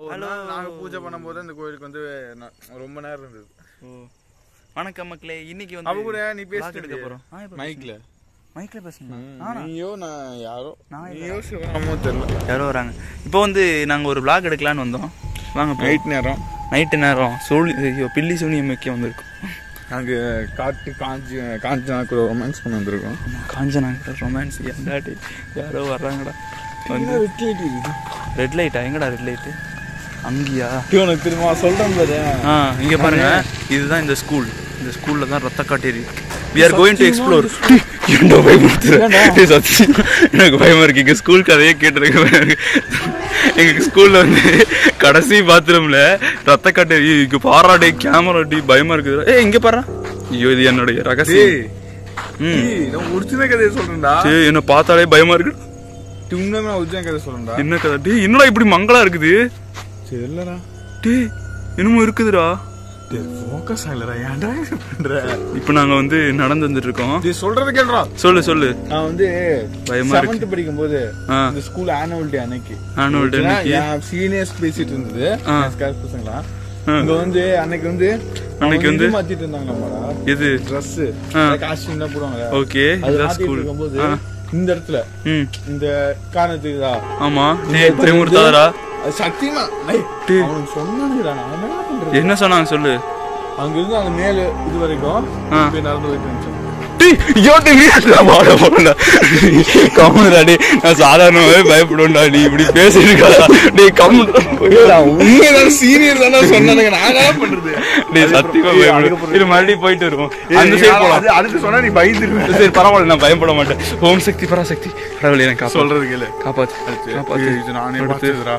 ஒரு நாள் நாங்க பூஜை பண்ணும்போது அந்த கோயிலுக்கு வந்து ந- ரொம்ப நேரம் இருந்தது ஓ வணக்கம் மக்களே இன்னைக்கு அவ வந்து கூட நீ vlog பேசிட்டு எடுக்க போறோம் ஆ, எப்ப மைக்ல மைக்ல பேசுங்க ஆனா நீயோ நான் யாரோ நான் நீயோ சிவராமோ தெரியல யாரோ வராங்க இப்போ வந்து நாங்க ஒரு vlog எடுக்கலாம்னு வந்தோம் வாங்க நைட் நேரம் நைட்டு நேரம் சூழி ஐயோ பில்லி சூனியம் வைக்க வந்திருக்கோம் நாங்க காட்டு காஞ்சி காஞ்சனா கூட ரொமான்ஸ் பண்ண வந்திருக்கோம் காஞ்சனா ரொமான்ஸ் ஏண்டாடி யாரோ வர்றாங்கடா வந்து ரெட் லைட்டா எங்கடா ரெட் லைட்டு அங்கேயா உனக்கு திரும்ப சொல்றேன் பாரு ஆ இங்க பாருங்க இதுதான் இந்த ஸ்கூல் இந்த ஸ்கூல்ல தான் ரத்த காட்டேரி we are going to explore என்ன பயமுறுத்துறேன் சத்தியம் எனக்கு பயமா இருக்கு இங்க ஸ்கூல் கதையே கேட்டிருக்கேன் எங்க ஸ்கூல்ல வந்து கடைசி பாத்ரூம்ல ரத்த காட்டேரி இங்க பாராடி கேமரா டி பயமா இருக்குது ஏய் இங்க பாரு ஐயோ இது என்னுடைய ரகசியம் ம் ஏய், நான் ஒரிஜினல் கதையை சொல்றேன்டா சரி என்ன பார்த்தாலே பயமா இருக்கு உண்மையுமே நான் ஒரிஜினல் கதை சொல்றேன்டா என்ன கதை டேய் என்னடா இப்படி மங்களா இருக்குது சரி இல்லடா டேய் என்னமோ இருக்குதுடா ஃபோக்கஸ் ஆகலடா ஏன்டா இது பண்ற இப்போ நாங்க வந்து நடந்து வந்துட்டு இருக்கோம் டேய் சொல்றது கேளுடா சொல்லு சொல்லு நான் வந்து பயமா இருக்கு. செவன்த் படிக்கும்போது ஆ இந்த ஸ்கூல் ஆனுவல் டே அன்னைக்கு Annual day அன்னைக்கு? என் சீனியர்ஸ் பேசிட்டு இருந்தது ஆ. ஸ்கார் பசங்களா ஆ. இங்க வந்து அன்னைக்கு வந்து அன்னைக்கு அவங்க வந்து? இது மாத்திட்டு இருந்தாங்களாமாடா இது ட்ரெஸ் ஆ. காஸ்டியூம் தான் போடுவாங்க ஓகே அது இதுதான் மாத்திட்டு ஸ்கூல் இருக்கும்போது ஆ. இந்த இடத்துல ம் இந்த காரணத்துக்குதா ஆமா டேய் பயமுறுத்தாதடா அது சத்தியமா டேய், டேய். அவனுக்கு சொன்னானுடா நான் என்ன பண்றது என்ன சொன்னாங்க சொல்லு அங்க இருந்து அந்த மேல இது வரைக்கும் ஆ. இப்படி நடந்து போயிட்டு இருந்துச்சு டேய் யோட்டி நீ வாட போறடா கம்முடா டேய் நான் சாதாரணமாவே பயப்படுவேன்டா நீ இப்படி பேசிட்டு இருக்காதா டேய் கம்முடா உண்மைதான் சீனியர் தானே சொன்னானுங்க நான் என்ன பண்றது டேய் சத்தியமா பயப்படுவேன் இது மறுபடியும் போயிட்டு வருவோம் அந்த சைடு போலாம் அது அடுத்து சொன்னா நீ பயந்துருவேன் சரி பரவாயில்ல நான் பயப்பட மாட்டேன் ஓம் சக்தி பராசக்தி கடவுளே எனக்கு காப்பாத்து சொல்றது கேளு காப்பாத்து காப்பாத்து ஏய், இது நானே பார்த்ததுடா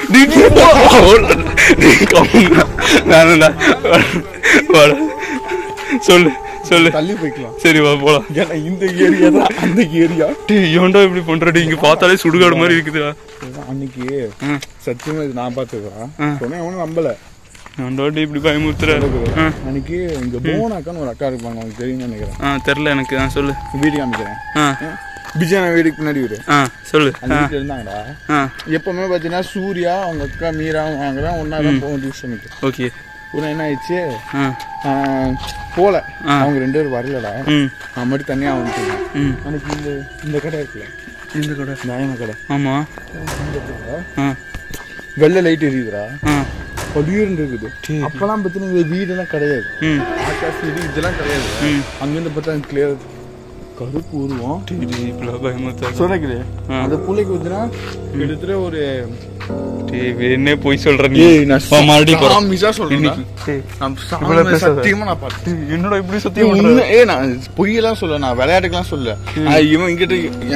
சொல்லு சொல்லு தள்ளி போய்க்கலாம் சரி வா போலாம் ஏன்னா இந்த ஏரியா தான் அந்த ஏரியா டேய் ஏன்டா இப்படி பண்றடி இங்க பார்த்தாலே சுடுகாடு மாதிரி இருக்குதுடா அன்னைக்கு ம். சத்தியமா இது நான் பார்த்ததுடா ம். சொன்னேன் அவனும் நம்பல ஏன்டா டேய் இப்படி பயமுறுத்துற ஆ, அன்னைக்கு இங்க போனாக்கான்னு ஒரு அக்கா இருப்பாங்க உங்களுக்கு தெரியும்னு நினைக்கிறேன் ஆ தெரில எனக்கு ஆ சொல்லு வீடு காமிக்கிறேன் ஆ பிஜானா வீடுக்கு முன்னாடி வீடு ஆ சொல்லு அந்த ஆ வீட்டுல இருந்தாங்கடா ஆ எப்பவுமே பார்த்தீங்கன்னா சூர்யா அவங்க அக்கா மீரா வாங்குறான் ஒன்னா தான் போகும் டியூஷனுக்கு ஓகே உடனே என்ன ஆயிடுச்சு ஆ ஆஹ், போல ஆ. அவங்க ரெண்டு பேரும் வரலடா ம் நான் மட்டும் தனியா வந்துட்டேன் ம் அன்னைக்கு இந்த இந்த கடை இருக்குல்ல இந்த கடை நியாயம கடை ஆமா இந்த கடை ஆ வெள்ளை லைட் எரியுதுடா ஆ பளியூர்னு இருக்குது அப்பெல்லாம் பார்த்தீங்கன்னா இந்த வீடெல்லாம் கிடையாது ம் ஆகாஷ் வீடு இதெல்லாம் கிடையாது ம் அங்கிருந்து பார்த்தா கிளியர் கருப்பு உருவம் டேய் டேய் இப்படிலாம் பயமுறுத்தாத சொன்னது ஆ. அந்த புள்ளைக்கு பார்த்தீங்கன்னா கிட்டத்தட்ட ஒரு டேய் வேணே போய் சொல்ற நீ ஏய் நான் வா, மறுபடியும் போறோம். சாமிஸா சொல்றேன் இன்னைக்கு டேய், இவ்வளவு பேசாத. சத்தியமா நான் பார்த்தேன் டேய், என்னடா இப்படி ஏய், சத்தியம் பண்ற உண்மை- ஏய், நான் பொய்யெல்லாம் சொல்ல நான் விளையாட்டுக்கெல்லாம் சொல்ல ஆஹ், இவன் இங்கிட்ட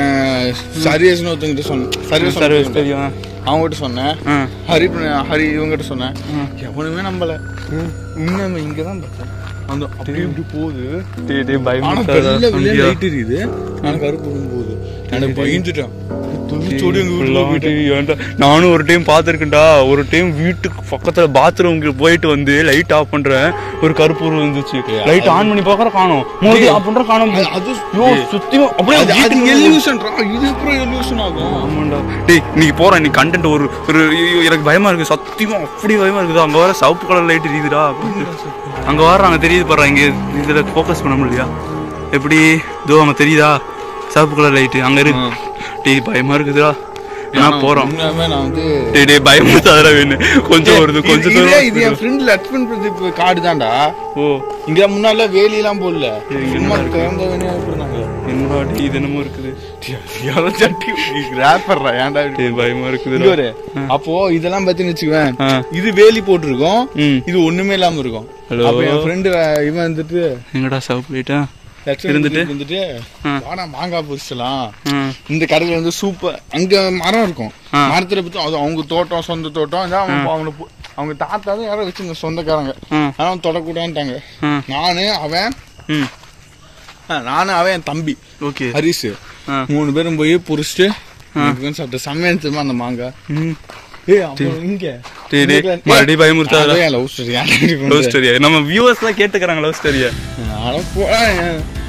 சரியஸ்னு ஒருத்தங்கிட்ட சொன்னேன் சரியஸ் சர்வீஸ் தெரியும் அவங்ககிட்ட சொன்னேன் ஆ ஹரி பண்ண- ஹரி இவங்கிட்ட சொன்னேன் எவனுமே நம்பல உண்மை இங்க தான் பார்த்தேன் அந்த அப்படி இப்படி போகுது டேய் டேய் ஆனா பயமுறுத்தாத வெள்ள வெள்ள சந்தியா. லைட் எரியுது நான் கருப்பு விழுந்து போகுது எனக்கு பயந்துட்டேன் துணிச்சோடி எங்க வீட்டுல இப்படிலாம் போயிட்டேன் டேய், ஏன்டா? நானும் ஒரு டைம் பாத்திருக்கேன்டா ஒரு டைம் வீட்டுக்கு பக்கத்துல பாத்ரூம்க்கு போயிட்டு வந்து லைட் ஆஃப் பண்றேன் ஒரு கருப்பு உருவம் இருந்துச்சு லைட் ஆன் பண்ணி பாக்குற காணோம் மோதி ஆஃப் பண்ற காணோம் அது- அது ஐயோ சுத்தியும் அப்படியே அது- அது வீட்டுக்கு illusion ரா. இது அப்புறம் illusion ஆகும் ஆமாண்டா டேய் இன்னைக்கு போறேன் இன்னைக்கு கண்டென்ட் ஒரு ஒரு ஐயோ, எனக்கு பயமா இருக்கு சத்தியமா அப்படி பயமா இருக்குது அங்க வர சிவப்பு கலர் லைட் எரியுதுடா அங்க வர்றாங்க தெரியுது பாரு இங்க இதுல ஃபோக்கஸ் பண்ண முடியலையா எப்படி இதோ அங்க தெரியுதா சிவப்பு கலர் லைட் அங்க இருக்கு டேய் பயமா இருக்குதுடா நான் போறோம் உண்மையாவே நான் வந்து டேய் டேய் பயமுறுத்தாதடா வேணு கொஞ்சம் வருது கொஞ்சம் இது- இதே இது தூரம் என் ஃப்ரெண்ட் லட்சுமன் பிரதீப் காடு தான்டா ஓ இங்க முன்னால வேலியெல்லாம் போடல இது சும்மா என்னடா திறந்த வேணியா இருந்தாங்க என்னடா டேய் இது என்னமோ இருக்குது யாரோ சட்டி ரேப்பர்ரா ஏன்டா இப்படி? டேய் பயமா இங்க இருக்குதுடா ஒரு அப்போ இதெல்லாம் பத்தி வச்சுக்குவேன் ஆ. இது வேலி போட்டிருக்கோம் ம் இது ஒண்ணுமே இல்லாம இருக்கும் Hello? அப்ப என் ஃப்ரெண்டு இவன் வந்துட்டு எங்கடா சிவப்பு லைட்டா லட்சுமணன் இருந்துட்டு? பிரதீப் வந்துட்டு ஆ. வாடா மாங்காய் பொரிச்சலாம் ம் இந்த கடையில வந்து சூப்பர் அங்க மரம் இருக்கும் ஆ. மரத்துல பத்தி அது அவங்க தோட்டம் சொந்த தோட்டம் இதான் அவங்க அவங்க பு- அவங்க தாத்தா தான் யாரோ வச்சிருந்த சொந்தக்காரங்க ம் ஆனா அவன் தொடக்கூடாதுட்டாங்க ம் நானு அவன் ம் ஆ, நானு அவன் என் தம்பி ஓகே ஹரிஸ் ஆ மூணு பேரும் போய் பொரிச்சிட்டு சாப்பிட்ட செம்மையா தெரியுமா அந்த மாங்காய் ம் ஏய் அவன் இங்க டேய் டேய் இங்க- மறுபடியும் பயமுறுத்தாதடா அதான் என் லவ் ஸ்டோரி லவ் ஸ்டோரியா நம்ம வியூவர்ஸ் எல்லாம் கேட்டுக்கறாங்க லவ் ஸ்டோரியா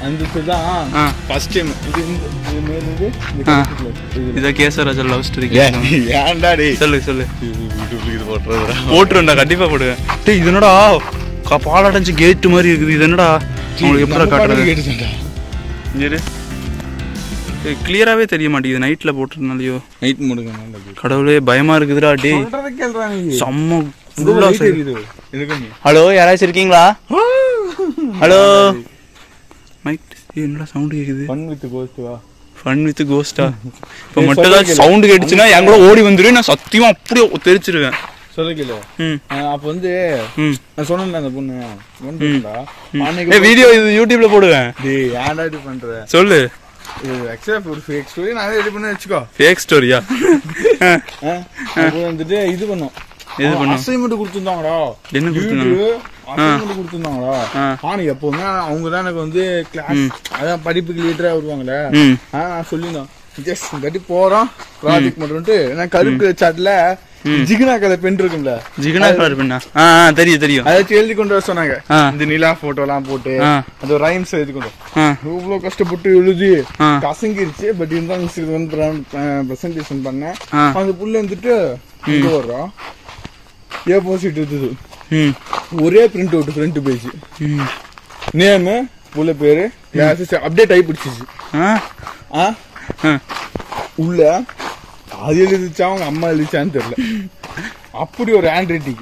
அந்த இதுதான் ஆ. ஃபர்ஸ்ட் டைம் இது இந்த இது மேல இது இது ஆ. கடைசில இது. இதை கேசராஜன் லவ் ஸ்டோரி ஏன் ஏன்டா டேய் சொல்லு சொல்லு யூடியூப்ல இது போட்டுறதுடா போட்டுருண்டா கண்டிப்பா போடுவேன் டேய் இது என்னடா க- பாலாடைஞ்சு கேட் மாதிரி இருக்குது இது என்னடா உங்களுக்கு எப்படி காட்டுறது கேட்டுட்டா இரு கிளியராகவே தெரிய மாட்டேங்குது நைட்டில் போட்டிருந்தாலையோ நைட் முடுங்க கடவுளே பயமா இருக்குதுடா டேய் சொல்றத கேளுடா நீ செம்ம இந்த ஃபுல்லா light எரியுது எனக்கு நீ ஹலோ யாராச்சும் இருக்கீங்களா ஹலோ மைக் என்னடா சவுண்ட் கேக்குது ஃபன் வித் கோஸ்ட் வா ஃபன் வித் கோஸ்டா இப்போ ஏய், மட்டும் சொல்ல ஏதாச்சும் கேளு. சவுண்ட் கேட்டுச்சுன்னா என் கூட ஓடி வந்துரு நான் சத்தியமா அப்படியே தெரிச்சிருவேன் சொல்ல கேளு ம் அப்ப வந்து ம் நான் சொன்னேன்ல அந்த பொண்ணு வந்துடா ஏ அன்னைக்கு வீடியோ இது யூடியூப்ல போடுவேன் டேய் ஏன்டா இது பண்ற சொல்லு இது ஆக்சுவலா ஒரு ஃபேக் ஸ்டோரி நான் ரெடி பண்ணி வச்சுக்கோ ஃபேக் ஸ்டோரியா ஆ? அப்போ வந்துட்டு இது பண்ணோம் எது பண்ணோம்? அசைன்மெண்ட் கொடுத்துருந்தாங்கடா என்ன கொடுத்துருந்தாங்க? அசைன்மெண்ட் கொடுத்துருந்தாங்கடா ஆ. ஆனா எப்பவுமே அவங்க தான் எனக்கு வந்து கிளாஸ் அதான் படிப்புக்கு லீடரா வருவாங்கல்ல ம் ஆ, நான் சொல்லியிருந்தோம் ஜஸ்ட் கட்டி போறோம் ப்ராஜெக்ட் மட்டும்ட்டு நான் கருப்பு சாட்ல ஜிகினா கலர் பென் இருக்கும்ல ஜிகனா கலர் பண்ணா ஆ ஆ, தெரியும் தெரியும் அதாச்சும் எழுதி கொண்டு வர சொன்னாங்க ஆ. இந்த நிலா போட்டோ எல்லாம் போட்டு ஆ. அது ரைம்ஸ் எழுதி கொண்டு வர. ஆ இவ்வளவு கஷ்டப்பட்டு எழுதி ஆ. கசங்கிருச்சு பட் இருந்தாலும் மிஸ் இது வந்து ப்ரெசன்டேஷன் பண்ணேன் ஆ. அந்த புள்ள வந்துட்டு இங்க வர்றோம் ஏ போசிட் இருந்தது ம் ஒரே பிரிண்ட் அவுட் ஃப்ரண்ட் பேஜ் ம் நேமு புள்ள பேரு கிளாஸஸ் அப்டேட் ஆகி பிடிச்சிச்சு ஆ ஆ ஆ உள்ள அது எழுதிச்சா அவங்க அம்மா எழுதிச்சான்னு தெரியல அப்படி ஒரு ஹேண்ட் ரைட்டிங்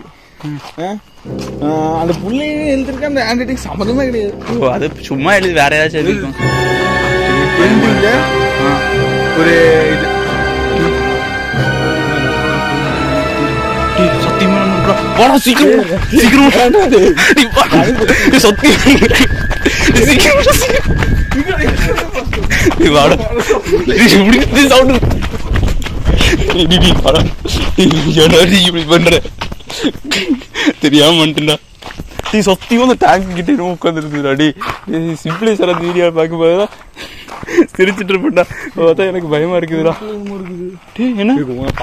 அந்த புள்ளையும் எழுதிருக்க அந்த ஹேண்ட் ரைட்டிங் சம்மந்தமே கிடையாது ஓ அது சும்மா எழுதி வேற ஏதாச்சும் எழுதிருக்கும் பெண்டிங்ல ஆ ஒரு இது டேய், சத்தியமா நம்ம bro. வாடா சீக்கிரம் சீக்கிரம் டேய், வாடா. டேய், சத்தியம் டேய், சீக்கிரம் வாடா, சீக்கிரம். டேய், வாடா. டேய், இப்படி டேய், sound. டேய், டேய், டேய், வாடா. டேய், ஏன்டா நீ இப்படி பண்ற தெரியாம வந்துட்டா டீ சத்தியமா அந்த டேங்க் கிட்ட என்னமோ உட்காந்துருக்குதுடா டி சிம்பிளி சார் அந்த வீடியோ பார்க்கும்போது தான் சிரிச்சிட்டு இருப்பேன்டா பார்த்தா எனக்கு பயமா இருக்குதுடா டேய் என்ன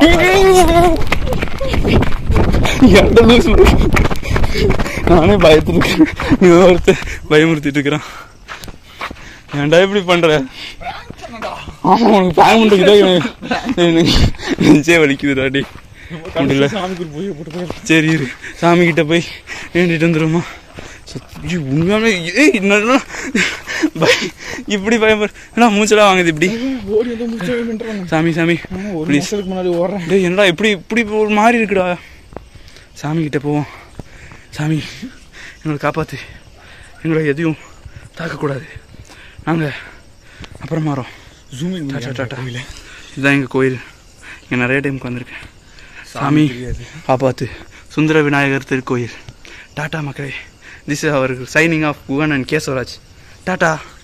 என்கிட்ட லூஸ் விடு. நானே பயத்துருக்கேன் நீ ஒருத்தர் பயமுறுத்திட்டு இருக்கிறான் ஏன்டா இப்படி பண்ற ஆமா உனக்கு பிளான் பண்றதுக்கு தான் எனக்கு- எனக்கு நெஞ்சே வலிக்குதுடா டி முடியல சாமிக்கு போய் போட்டு போய் சரி இரு சாமி கிட்ட போய் வேண்டிட்டு வந்துருமா சத்தி உண்மையாலுமே ஏய் என்னடா பய- இப்படி பயம் என்ன மூச்சலா வாங்குது இப்படி ஓடி வந்து முடிச்சு பண்றாங்க சாமி சாமி நானும் ஒரு ப்ளீஸ் மாசத்துக்கு முன்னாடி ஓடுறேன் டேய் என்னடா இப்படி இப்படி ஒரு மாதிரி இருக்குடா சாமி கிட்ட போவோம் சாமி எங்களை காப்பாத்து எங்களை எதையும் தாக்கக்கூடாது நாங்கள் அப்புறமா வரோம் ஜூம் இன் டாட்டா டாட்டா இதுதான் எங்கள் கோயில் இங்கே நிறைய டைமுக்கு வந்திருக்கேன் சாமி காப்பாத்து சுந்தர விநாயகர் திருக்கோயில் டாட்டா மக்களே this our signing off Guhan and Kesavaraj tata